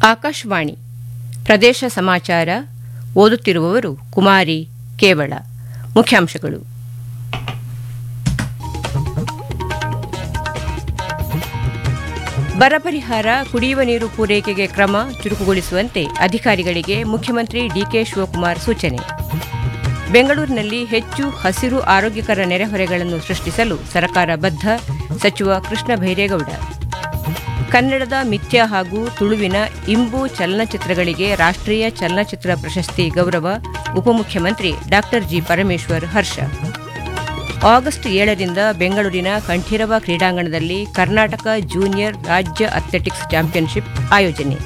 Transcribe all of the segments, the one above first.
ಆಕಾಶವಾಣಿ ಪ್ರದೇಶ ಸಮಾಚಾರ ಓದುತ್ತಿರುವವರು ಕುಮಾರಿ ಕೇವಳ ಮುಖ್ಯಾಂಶಗಳು ಬರ ಪರಿಹಾರ ಕುಡಿಯುವ ನೀರು ಪೂರೈಕೆಗೆ ಕ್ರಮ ಚುರುಕುಗೊಳಿಸುವಂತೆ ಅಧಿಕಾರಿಗಳಿಗೆ ಮುಖ್ಯಮಂತ್ರಿ ಡಿಕೆ ಶಿವಕುಮಾರ್ ಸೂಚನೆ ಬೆಂಗಳೂರಿನಲ್ಲಿ ಹೆಚ್ಚು ಹಸಿರು ಆರೋಗ್ಯಕರ ನೆರೆಹೊರೆಗಳನ್ನು ಸೃಷ್ಟಿಸಲು ಸರ್ಕಾರ ಬದ್ಧ ಸಚಿವ ಕೃಷ್ಣ ಭೈರೇಗೌಡ ಕನ್ನಡದ ಮಿಥ್ಯ ಹಾಗೂ ತುಳುವಿನ ಇಂಬು ಚಲನಚಿತ್ರಗಳಿಗೆ ರಾಷ್ಟ್ರೀಯ ಚಲನಚಿತ್ರ ಪ್ರಶಸ್ತಿ ಗೌರವ ಉಪಮುಖ್ಯಮಂತ್ರಿ ಡಾ ಜಿ ಪರಮೇಶ್ವರ್ ಹರ್ಷ ಆಗಸ್ಟ್ ಏಳರಿಂದ ಬೆಂಗಳೂರಿನ ಕಂಠೀರವ ಕ್ರೀಡಾಂಗಣದಲ್ಲಿ ಕರ್ನಾಟಕ ಜೂನಿಯರ್ ರಾಜ್ಯ ಅಥ್ಲೆಟಿಕ್ಸ್ ಚಾಂಪಿಯನ್ಶಿಪ್ ಆಯೋಜನೆ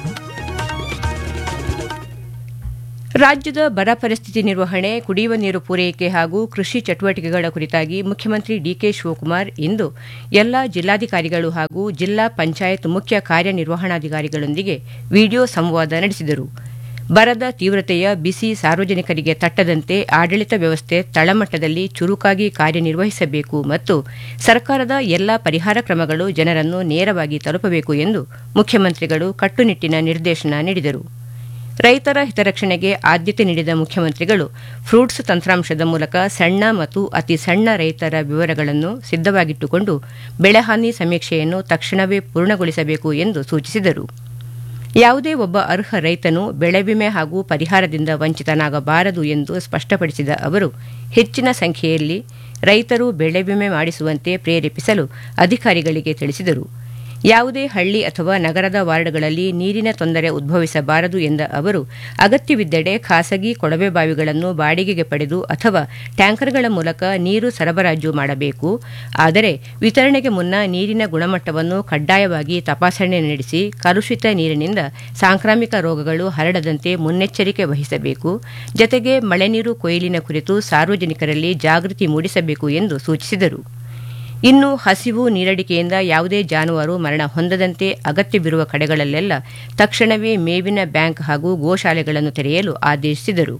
ರಾಜ್ಯದ ಬರ ಪರಿಸ್ಥಿತಿ ನಿರ್ವಹಣೆ ಕುಡಿಯುವ ನೀರು ಪೂರೈಕೆ ಹಾಗೂ ಕೃಷಿ ಚಟುವಟಿಕೆಗಳ ಕುರಿತಾಗಿ ಮುಖ್ಯಮಂತ್ರಿ ಡಿಕೆ ಶಿವಕುಮಾರ್ ಇಂದು ಎಲ್ಲಾ ಜಿಲ್ಲಾಧಿಕಾರಿಗಳು ಹಾಗೂ ಜಿಲ್ಲಾ ಪಂಚಾಯತ್ ಮುಖ್ಯ ಕಾರ್ಯನಿರ್ವಹಣಾಧಿಕಾರಿಗಳೊಂದಿಗೆ ವಿಡಿಯೋ ಸಂವಾದ ನಡೆಸಿದರು ಬರದ ತೀವ್ರತೆಯ ಬಿಸಿ ಸಾರ್ವಜನಿಕರಿಗೆ ತಟ್ಟದಂತೆ ಆಡಳಿತ ವ್ಯವಸ್ಥೆ ತಳಮಟ್ಟದಲ್ಲಿ ಚುರುಕಾಗಿ ಕಾರ್ಯನಿರ್ವಹಿಸಬೇಕು ಮತ್ತು ಸರ್ಕಾರದ ಎಲ್ಲಾ ಪರಿಹಾರ ಕ್ರಮಗಳು ಜನರನ್ನು ನೇರವಾಗಿ ತಲುಪಬೇಕು ಎಂದು ಮುಖ್ಯಮಂತ್ರಿಗಳು ಕಟ್ಟುನಿಟ್ಟಿನ ನಿರ್ದೇಶನ ನೀಡಿದರು ರೈತರ ಹಿತರಕ್ಷಣೆಗೆ ಆದ್ಯತೆ ನೀಡಿದ ಮುಖ್ಯಮಂತ್ರಿಗಳು ಫ್ರೂಟ್ಸ್ ತಂತ್ರಾಂಶದ ಮೂಲಕ ಸಣ್ಣ ಮತ್ತು ಅತಿ ಸಣ್ಣ ರೈತರ ವಿವರಗಳನ್ನು ಸಿದ್ದವಾಗಿಟ್ಟುಕೊಂಡು ಬೆಳೆಹಾನಿ ಸಮೀಕ್ಷೆಯನ್ನು ತಕ್ಷಣವೇ ಪೂರ್ಣಗೊಳಿಸಬೇಕು ಎಂದು ಸೂಚಿಸಿದರು ಯಾವುದೇ ಒಬ್ಬ ಅರ್ಹ ರೈತನು ಬೆಳೆ ವಿಮೆ ಹಾಗೂ ಪರಿಹಾರದಿಂದ ವಂಚಿತನಾಗಬಾರದು ಎಂದು ಸ್ಪಷ್ಟಪಡಿಸಿದ ಅವರು ಹೆಚ್ಚಿನ ಸಂಖ್ಯೆಯಲ್ಲಿ ರೈತರು ಬೆಳೆ ವಿಮೆ ಮಾಡಿಸುವಂತೆ ಪ್ರೇರೇಪಿಸಲು ಅಧಿಕಾರಿಗಳಿಗೆ ತಿಳಿಸಿದರು ಯಾವುದೇ ಹಳ್ಳಿ ಅಥವಾ ನಗರದ ವಾರ್ಡ್ಗಳಲ್ಲಿ ನೀರಿನ ತೊಂದರೆ ಉದ್ಭವಿಸಬಾರದು ಎಂದ ಅವರು ಅಗತ್ಯವಿದ್ದಡೆ ಖಾಸಗಿ ಕೊಳವೆ ಬಾವಿಗಳನ್ನು ಬಾಡಿಗೆಗೆ ಪಡೆದು ಅಥವಾ ಟ್ಯಾಂಕರ್ಗಳ ಮೂಲಕ ನೀರು ಸರಬರಾಜು ಮಾಡಬೇಕು ಆದರೆ ವಿತರಣೆಗೆ ಮುನ್ನ ನೀರಿನ ಗುಣಮಟ್ಟವನ್ನು ಕಡ್ಡಾಯವಾಗಿ ತಪಾಸಣೆ ನಡೆಸಿ ಕಲುಷಿತ ನೀರಿನಿಂದ ಸಾಂಕ್ರಾಮಿಕ ರೋಗಗಳು ಹರಡದಂತೆ ಮುನ್ನೆಚ್ಚರಿಕೆ ವಹಿಸಬೇಕು ಜತೆಗೆ ಮಳೆ ನೀರು ಕೊಯ್ಲಿನ ಕುರಿತು ಸಾರ್ವಜನಿಕರಲ್ಲಿ ಜಾಗೃತಿ ಮೂಡಿಸಬೇಕು ಎಂದು ಸೂಚಿಸಿದರು ಇನ್ನು ಹಸಿವು ನೀರಡಿಕೆಯಿಂದ ಯಾವುದೇ ಜಾನುವಾರು ಮರಣ ಹೊಂದದಂತೆ ಅಗತ್ಯವಿರುವ ಕಡೆಗಳಲ್ಲೆಲ್ಲ ತಕ್ಷಣವೇ ಮೇವಿನ ಬ್ಯಾಂಕ್ ಹಾಗೂ ಗೋಶಾಲೆಗಳನ್ನು ತೆರೆಯಲು ಆದೇಶಿಸಿದರು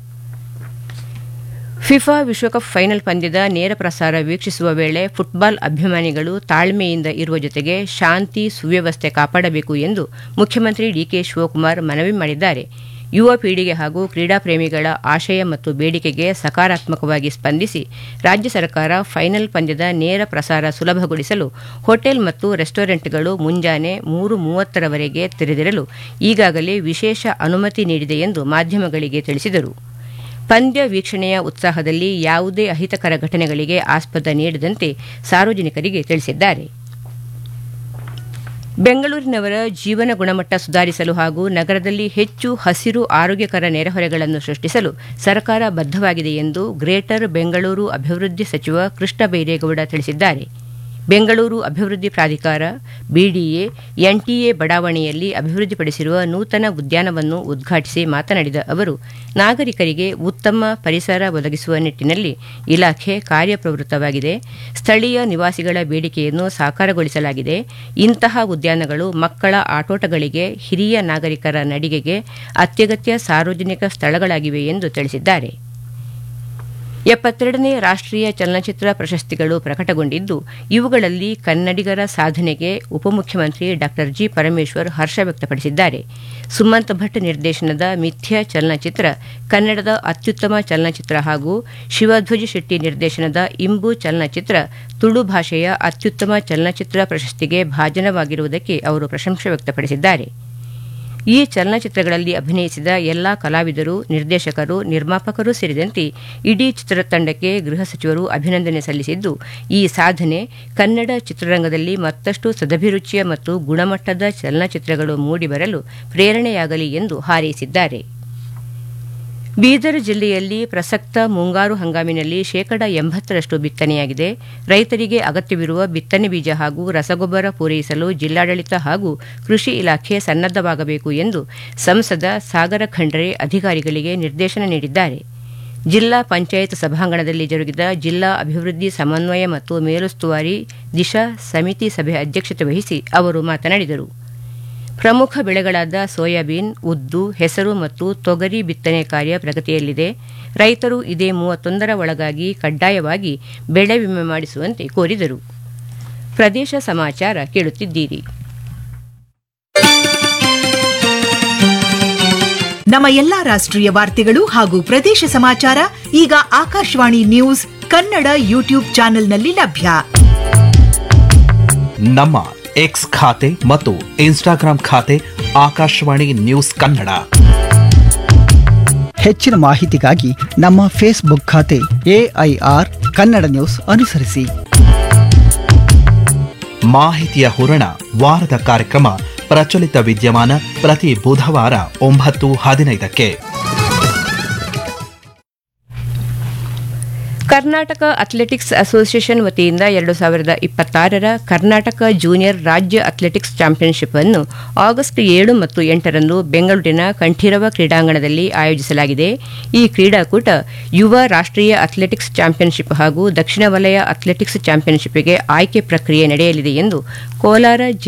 ಫಿಫಾ ವಿಶ್ವಕಪ್ ಫೈನಲ್ ಪಂದ್ಯದ ನೇರ ಪ್ರಸಾರ ವೀಕ್ಷಿಸುವ ವೇಳೆ ಫುಟ್ಬಾಲ್ ಅಭಿಮಾನಿಗಳು ತಾಳ್ಮೆಯಿಂದ ಇರುವ ಜೊತೆಗೆ ಶಾಂತಿ ಸುವ್ಯವಸ್ಥೆ ಕಾಪಾಡಬೇಕು ಎಂದು ಮುಖ್ಯಮಂತ್ರಿ ಡಿಕೆ ಶಿವಕುಮಾರ್ ಮನವಿ ಮಾಡಿದ್ದಾರೆ ಯುವ ಪೀಳಿಗೆ ಹಾಗೂ ಕ್ರೀಡಾ ಪ್ರೇಮಿಗಳ ಆಶಯ ಮತ್ತು ಬೇಡಿಕೆಗೆ ಸಕಾರಾತ್ಮಕವಾಗಿ ಸ್ಪಂದಿಸಿ ರಾಜ್ಯ ಸರ್ಕಾರ ಫೈನಲ್ ಪಂದ್ಯದ ನೇರ ಪ್ರಸಾರ ಸುಲಭಗೊಳಿಸಲು ಹೋಟೆಲ್ ಮತ್ತು ರೆಸ್ಟೋರೆಂಟ್ಗಳು ಮುಂಜಾನೆ ಮೂರು ಮೂವತ್ತರವರೆಗೆ ತೆರೆದಿರಲು ಈಗಾಗಲೇ ವಿಶೇಷ ಅನುಮತಿ ನೀಡಿದೆ ಎಂದು ಮಾಧ್ಯಮಗಳಿಗೆ ತಿಳಿಸಿದರು ಪಂದ್ಯ ವೀಕ್ಷಣೆಯ ಉತ್ಸಾಹದಲ್ಲಿ ಯಾವುದೇ ಅಹಿತಕರ ಘಟನೆಗಳಿಗೆ ಆಸ್ಪದ ನೀಡದಂತೆ ಸಾರ್ವಜನಿಕರಿಗೆ ತಿಳಿಸಿದ್ದಾರೆ ಬೆಂಗಳೂರಿನವರ ಜೀವನ ಗುಣಮಟ್ಟ ಸುಧಾರಿಸಲು ಹಾಗೂ ನಗರದಲ್ಲಿ ಹೆಚ್ಚು ಹಸಿರು ಆರೋಗ್ಯಕರ ನೆರೆಹೊರೆಗಳನ್ನು ಸೃಷ್ಟಿಸಲು ಸರ್ಕಾರ ಬದ್ಧವಾಗಿದೆ ಎಂದು ಗ್ರೇಟರ್ ಬೆಂಗಳೂರು ಅಭಿವೃದ್ಧಿ ಸಚಿವ ಕೃಷ್ಣ ಬೈರೇಗೌಡ ತಿಳಿಸಿದ್ದಾರೆ ಬೆಂಗಳೂರು ಅಭಿವೃದ್ಧಿ ಪ್ರಾಧಿಕಾರ ಬಿಡಿಎ ಎನ್ಟಿಎ ಬಡಾವಣೆಯಲ್ಲಿ ಅಭಿವೃದ್ಧಿಪಡಿಸಿರುವ ನೂತನ ಉದ್ಯಾನವನ್ನು ಉದ್ಘಾಟಿಸಿ ಮಾತನಾಡಿದ ಅವರು ನಾಗರಿಕರಿಗೆ ಉತ್ತಮ ಪರಿಸರ ಒದಗಿಸುವ ನಿಟ್ಟಿನಲ್ಲಿ ಇಲಾಖೆ ಕಾರ್ಯಪ್ರವೃತ್ತವಾಗಿದೆ ಸ್ಥಳೀಯ ನಿವಾಸಿಗಳ ಬೇಡಿಕೆಯನ್ನು ಸಾಕಾರಗೊಳಿಸಲಾಗಿದೆ ಇಂತಹ ಉದ್ಯಾನಗಳು ಮಕ್ಕಳ ಆಟೋಟಗಳಿಗೆ ಹಿರಿಯ ನಾಗರಿಕರ ನಡಿಗೆಗೆ ಅತ್ಯಗತ್ಯ ಸಾರ್ವಜನಿಕ ಸ್ಥಳಗಳಾಗಿವೆ ಎಂದು ತಿಳಿಸಿದ್ದಾರೆ ಎಪ್ಪತ್ತೆರಡನೇ ರಾಷ್ಟ್ರೀಯ ಚಲನಚಿತ್ರ ಪ್ರಶಸ್ತಿಗಳು ಪ್ರಕಟಗೊಂಡಿದ್ದು ಇವುಗಳಲ್ಲಿ ಕನ್ನಡಿಗರ ಸಾಧನೆಗೆ ಉಪಮುಖ್ಯಮಂತ್ರಿ ಡಾ ಜಿ ಪರಮೇಶ್ವರ್ ಹರ್ಷ ವ್ಯಕ್ತಪಡಿಸಿದ್ದಾರೆ ಸುಮಂತ್ ಭಟ್ ನಿರ್ದೇಶನದ ಮಿಥ್ಯ ಚಲನಚಿತ್ರ ಕನ್ನಡದ ಅತ್ಯುತ್ತಮ ಚಲನಚಿತ್ರ ಹಾಗೂ ಶಿವಧ್ವಜ್ ಶೆಟ್ಟಿ ನಿರ್ದೇಶನದ ಇಂಬು ಚಲನಚಿತ್ರ ತುಳು ಭಾಷೆಯ ಅತ್ಯುತ್ತಮ ಚಲನಚಿತ್ರ ಪ್ರಶಸ್ತಿಗೆ ಭಾಜನವಾಗಿರುವುದಕ್ಕೆ ಅವರು ಪ್ರಶಂಸೆ ವ್ಯಕ್ತಪಡಿಸಿದ್ದಾರೆ ಈ ಚಲನಚಿತ್ರಗಳಲ್ಲಿ ಅಭಿನಯಿಸಿದ ಎಲ್ಲಾ ಕಲಾವಿದರು ನಿರ್ದೇಶಕರು ನಿರ್ಮಾಪಕರು ಸೇರಿದಂತೆ ಇಡೀ ಚಿತ್ರತಂಡಕ್ಕೆ ಗೃಹ ಸಚಿವರು ಅಭಿನಂದನೆ ಸಲ್ಲಿಸಿದ್ದು ಈ ಸಾಧನೆ ಕನ್ನಡ ಚಿತ್ರರಂಗದಲ್ಲಿ ಮತ್ತಷ್ಟು ಸದಭಿರುಚಿಯ ಮತ್ತು ಗುಣಮಟ್ಟದ ಚಲನಚಿತ್ರಗಳು ಮೂಡಿಬರಲು ಪ್ರೇರಣೆಯಾಗಲಿ ಎಂದು ಹಾರೈಸಿದ್ದಾರೆ ಬೀದರ್ ಜಿಲ್ಲೆಯಲ್ಲಿ ಪ್ರಸಕ್ತ ಮುಂಗಾರು ಹಂಗಾಮಿನಲ್ಲಿ ಶೇಕಡ ಎಂಬತ್ತರಷ್ಟು ಬಿತ್ತನೆಯಾಗಿದೆ ರೈತರಿಗೆ ಅಗತ್ಯವಿರುವ ಬಿತ್ತನೆ ಬೀಜ ಹಾಗೂ ರಸಗೊಬ್ಬರ ಪೂರೈಸಲು ಜಿಲ್ಲಾಡಳಿತ ಹಾಗೂ ಕೃಷಿ ಇಲಾಖೆ ಸನ್ನದ್ದವಾಗಬೇಕು ಎಂದು ಸಂಸದ ಸಾಗರ ಖಂಡ್ರೆ ಅಧಿಕಾರಿಗಳಿಗೆ ನಿರ್ದೇಶನ ನೀಡಿದ್ದಾರೆ ಜಿಲ್ಲಾ ಪಂಚಾಯತ್ ಸಭಾಂಗಣದಲ್ಲಿ ಜರುಗಿದ ಜಿಲ್ಲಾ ಅಭಿವೃದ್ಧಿ ಸಮನ್ವಯ ಮತ್ತು ಮೇಲುಸ್ತುವಾರಿ ದಿಶಾ ಸಮಿತಿ ಸಭೆ ಅಧ್ಯಕ್ಷತೆ ವಹಿಸಿ ಅವರು ಮಾತನಾಡಿದರು ಪ್ರಮುಖ ಬೆಳೆಗಳಾದ ಸೋಯಾಬೀನ್ ಉದ್ದು ಹೆಸರು ಮತ್ತು ತೊಗರಿ ಬಿತ್ತನೆ ಕಾರ್ಯ ಪ್ರಗತಿಯಲ್ಲಿದೆ ರೈತರು ಇದೇ ಮೂವತ್ತೊಂದರ ಒಳಗಾಗಿ ಕಡ್ಡಾಯವಾಗಿ ಬೆಳೆ ವಿಮೆ ಮಾಡಿಸುವಂತೆ ಕೋರಿದರು ಪ್ರದೇಶ ಸಮಾಚಾರ ಕೇಳುತ್ತಿದ್ದೀರಿ ನಮ್ಮ ಎಲ್ಲಾ ರಾಷ್ಟ್ರೀಯ ವಾರ್ತೆಗಳು ಹಾಗೂ ಪ್ರದೇಶ ಸಮಾಚಾರ ಈಗ ಆಕಾಶವಾಣಿ ನ್ಯೂಸ್ ಕನ್ನಡ ಯೂಟ್ಯೂಬ್ ಚಾನೆಲ್ನಲ್ಲಿ ಲಭ್ಯ ನಮ್ಮ ಎಕ್ಸ್ ಖಾತೆ ಮತ್ತು ಇನ್ಸ್ಟಾಗ್ರಾಂ ಖಾತೆ ಆಕಾಶವಾಣಿ ನ್ಯೂಸ್ ಕನ್ನಡ ಹೆಚ್ಚಿನ ಮಾಹಿತಿಗಾಗಿ ನಮ್ಮ ಫೇಸ್ಬುಕ್ ಖಾತೆ ಎಐಆರ್ ಕನ್ನಡ ನ್ಯೂಸ್ ಅನುಸರಿಸಿ ಮಾಹಿತಿಯ ಹೂರಣ ವಾರದ ಕಾರ್ಯಕ್ರಮ ಪ್ರಚಲಿತ ವಿದ್ಯಮಾನ ಪ್ರತಿ ಬುಧವಾರ ಒಂಬತ್ತು ಹದಿನೈದಕ್ಕೆ ಕರ್ನಾಟಕ ಅಥ್ಲೆಟಿಕ್ಸ್ ಅಸೋಸಿಯೇಷನ್ ವತಿಯಿಂದ ಎರಡು ಸಾವಿರದ ಇಪ್ಪತ್ತಾರರ ಕರ್ನಾಟಕ ಜೂನಿಯರ್ ರಾಜ್ಯ ಅಥ್ಲೆಟಿಕ್ಸ್ ಚಾಂಪಿಯನ್ಶಿಪ್ ಅನ್ನು ಆಗಸ್ಟ್ ಏಳು ಮತ್ತು ಎಂಟರಂದು ಬೆಂಗಳೂರಿನ ಕಂಠೀರವ ಕ್ರೀಡಾಂಗಣದಲ್ಲಿ ಆಯೋಜಿಸಲಾಗಿದೆ ಈ ಕ್ರೀಡಾಕೂಟ ಯುವ ರಾಷ್ಟ್ರೀಯ ಅಥ್ಲೆಟಿಕ್ಸ್ ಚಾಂಪಿಯನ್ಶಿಪ್ ಹಾಗೂ ದಕ್ಷಿಣ ವಲಯ ಅಥ್ಲೆಟಿಕ್ಸ್ ಚಾಂಪಿಯನ್ಶಿಪ್ಗೆ ಆಯ್ಕೆ ಪ್ರಕ್ರಿಯೆ ನಡೆಯಲಿದೆ ಎಂದು ಕೋಲಾರ